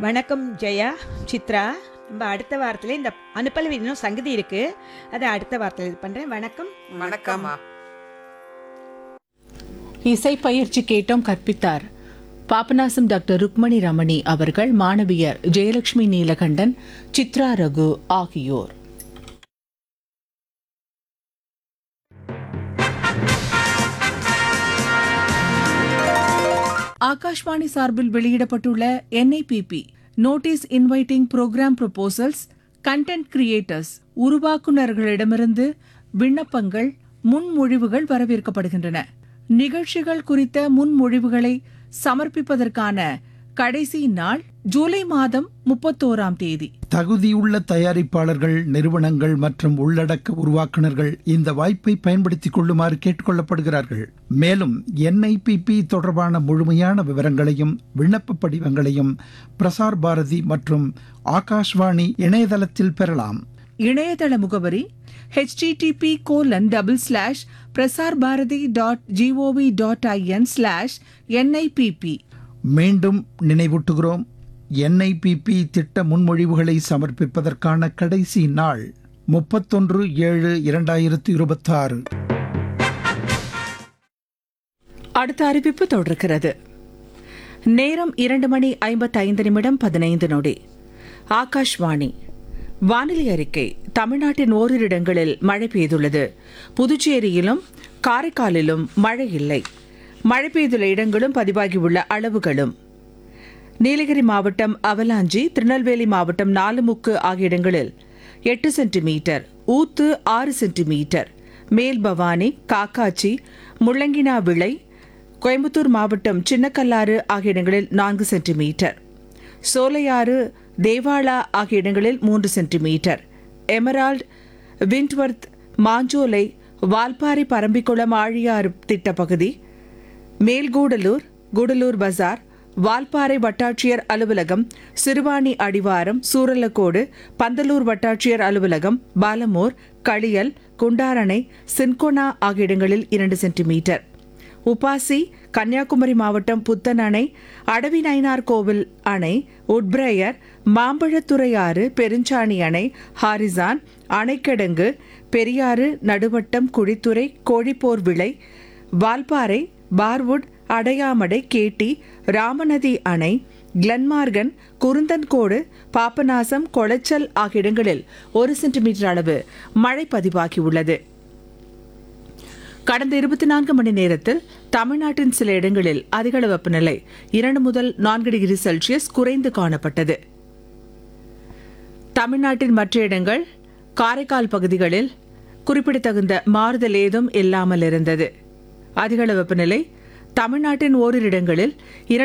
வணக்கம் ஜெயா சித்ரா நம்ம அடுத்த வாரத்தில் இந்த அனுப்பல இன்னும் சங்கதி இருக்கு அதை அடுத்த வாரத்தில் இது பண்ணுறேன் வணக்கம் வணக்கம்மா இசை பயிற்சி கேட்டோம் கற்பித்தார் பாபநாசம் டாக்டர் ருக்மணி ரமணி அவர்கள் மாணவியர் ஜெயலட்சுமி நீலகண்டன் சித்ரா ரகு ஆகியோர் ஆகாஷ்வாணி சார்பில் வெளியிடப்பட்டுள்ள NIPP notice inviting programme proposals content creators உருவாக்குநர்களிடமிருந்து விண்ணப்பங்கள் முன்மொழிவுகள் வரவேற்கப்படுகின்றன நிகழ்ச்சிகள் குறித்த முன்மொழிவுகளை சமர்ப்பிப்பதற்கான கடைசி நாள் ஜூலை மாதம் முப்பத்தோராம் தேதி தகுதியுள்ள தயாரிப்பாளர்கள் நிறுவனங்கள் மற்றும் உள்ளடக்க உருவாக்குனர்கள் இந்த வாய்ப்பை பயன்படுத்திக் கொள்ளுமாறு கேட்டுக்கொள்ளப்படுகிறார்கள் மேலும் என்ஐபிபி தொடர்பான முழுமையான விவரங்களையும் விண்ணப்ப படிவங்களையும் பிரசார் பாரதி மற்றும் ஆகாஷ்வாணி இணையதளத்தில் பெறலாம் இணையதள முகவரி http colon double slash Prasar Bharati dot G O V dot I N slash NIPP மீண்டும் நினைவூட்டுகிறோம் என்ஐபிபி திட்ட முன்மொழிவுகளை சமர்ப்பிப்பதற்கான கடைசி நாள் முப்பத்தொன்று ஏழு இரண்டாயிரத்து இருபத்தாறு அடுத்த அறிவிப்பு தொடர்கிறது நேரம் இரண்டு மணி ஐம்பத்தைந்து நிமிடம் பதினைந்து நொடி ஆகாஷ்வாணி வானிலை அறிக்கை தமிழ்நாட்டின் ஓரிரு இடங்களில் மழை பெய்துள்ளது புதுச்சேரியிலும் காரைக்காலிலும் மழை இல்லை மழை பெய்துள்ள இடங்களும் பதிவாகியுள்ள அளவுகளும் நீலகிரி மாவட்டம் அவலாஞ்சி திருநெல்வேலி மாவட்டம் நாலுமுக்கு ஆகிய இடங்களில் எட்டு சென்டிமீட்டர் ஊத்து ஆறு சென்டிமீட்டர் மேல் பவானி காக்காச்சி முள்ளங்கினா விளை கோயம்புத்தூர் மாவட்டம் சின்னக்கல்லாறு ஆகிய இடங்களில் நான்கு சென்டிமீட்டர் சோலையாறு தேவாலா ஆகிய இடங்களில் மூன்று சென்டிமீட்டர் எமரால்ட் விண்ட்வர்த் மாஞ்சோலை வால்பாறை பரம்பிக்குளம் ஆழியாறு திட்ட பகுதி மேல்கூடலூர் கூடலூர் பஜார் வால்பாறை வட்டாட்சியர் அலுவலகம் சிறுவாணி அடிவாரம் சூரலக்கோடு பந்தலூர் வட்டாட்சியர் அலுவலகம் பாலமோர் களியல் குண்டாரணை சின்கோனா ஆகிய இடங்களில் இரண்டு சென்டிமீட்டர் உபாசி கன்னியாகுமரி மாவட்டம் புத்தன் அணை அடவி நயினார் கோவில் அணை உட்பிரையர் மாம்பழத்துறையாறு பெருஞ்சாணி அணை ஹாரிசான் அணைக்கிடங்கு பெரியாறு நடுவட்டம் குழித்துறை கோழிப்போர் விளை வால்பாறை பார்வுட் அடையாமடை கேட்டி ராமநதி அணை கிளன்மார்கன் குருந்தன்கோடு பாபநாசம் கொளச்சல் ஆகிய இடங்களில் ஒரு சென்டிமீட்டர் அளவு மழை பதிவாகியுள்ளது கடந்த இருபத்தி நான்கு மணி நேரத்தில் தமிழ்நாட்டின் சில இடங்களில் அதிகள வெப்பநிலை இரண்டு முதல் நான்கு டிகிரி செல்சியஸ் குறைந்து காணப்பட்டது தமிழ்நாட்டின் மற்ற இடங்கள் காரைக்கால் பகுதிகளில் குறிப்பிடத்தகுந்த மாறுதல் ஏதும் இல்லாமல் இருந்தது அதிகள வெப்பநிலை தமிழ்நாட்டின் ஓரிரு இடங்களில் இரண்டு